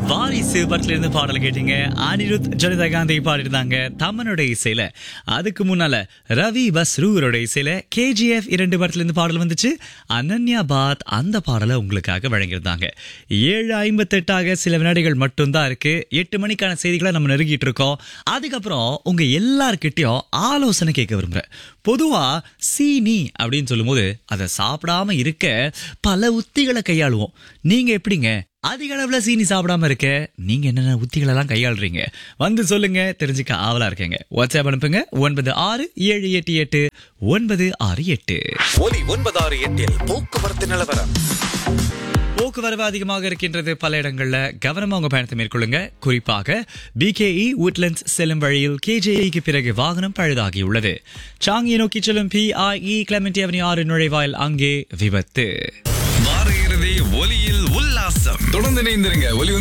வாரிசு படத்துல இருந்து பாடல் கேட்டீங்க அனிருத் ஜனிதா காந்தி பாடிருந்தாங்க தமனோட இசையில அதுக்கு முன்னால ரவி பஸ்ரூரோட இசையில கேஜிஎஃப் இரண்டு படத்துல இருந்து பாடல் வந்துச்சு அனன்யா பாத் அந்த பாடலை உங்களுக்காக வழங்கியிருந்தாங்க ஏழு ஐம்பத்தெட்டாக சில வினாடிகள் மட்டும்தான் இருக்கு எட்டு மணிக்கான செய்திகளை நம்ம நெருங்கிட்டு இருக்கோம் அதுக்கப்புறம் உங்க எல்லார்கிட்டயும் ஆலோசனை கேட்க விரும்புறேன் பொதுவா சீனி அப்படின்னு சொல்லும்போது அதை சாப்பிடாம இருக்க பல உத்திகளை கையாளுவோம் நீங்க எப்படிங்க அதிக அளவுல சீனி சாப்பிடாம இருக்க நீங்க என்னென்ன உத்திகள் எல்லாம் கையாளுறீங்க வந்து சொல்லுங்க தெரிஞ்சுக்க ஆவலா இருக்கேங்க வாட்ஸ்அப் அனுப்புங்க ஒன்பது ஆறு ஏழு எட்டு எட்டு ஒன்பது ஆறு எட்டு ஒலி ஒன்பதாறு எட்டில் போக்குவரத்து நிலவரம் போக்குவரவு அதிகமாக இருக்கின்றது பல இடங்கள்ல கவனமா உங்க பயணத்தை மேற்கொள்ளுங்க குறிப்பாக பிகேஇ உட்லண்ட்ஸ் செல்லும் வழியில் கேஜேஇக்கு பிறகு வாகனம் பழுதாகியுள்ளது சாங்கியை நோக்கி செல்லும் பிஐஇ கிளமெண்டி அவனி ஆறு நுழைவாயில் அங்கே விபத்து வார இறுதி ஒலியில் உல்லாசம் தொடர்ந்து இணைந்திருங்க ஒலி